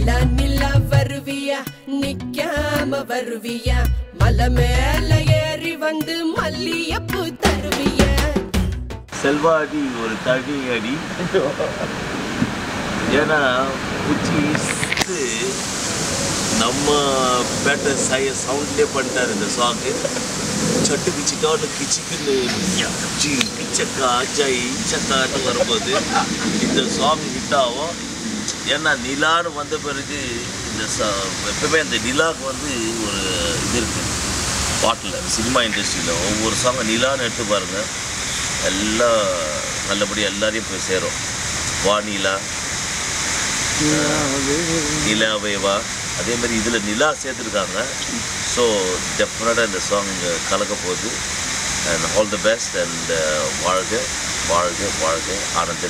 நிலா நிலா வருவியா நிக்காம வருவியா மலை மேல ஏறி வந்து மல்லியப்பூ தருவியா செல்வாடி ஒரு தனி அடி ஏன்னா குச்சி நம்ம பேட்டை சய சவுண்ட்லேயே பண்ணிட்டார் இந்த சாங்கு சட்டு கிச்சிக்கான்னு கிச்சிக்குன்னு சி கிச்சக்கா ஜை சக்கான்னு வரும்போது இந்த சாங் ஹிட் ஆகும் ஏன்னா நிலான்னு வந்த பிறகு இந்த சா எப்பவுமே அந்த நிலாவுக்கு வந்து ஒரு இது இருக்குது பாட்டில் சினிமா இண்டஸ்ட்ரியில் ஒவ்வொரு சாங்கை நிலான்னு எடுத்து பாருங்கள் எல்லாம் நல்லபடியாக எல்லாரையும் போய் சேரும் வானிலா நிலாவேவா அதே மாதிரி இதில் நிலா சேர்த்துருக்காங்க ஸோ டெஃபினட்டாக இந்த சாங் கலக்க போகுது and all the best and வாழ்க வாழ்க வாழ்க ஆனந்த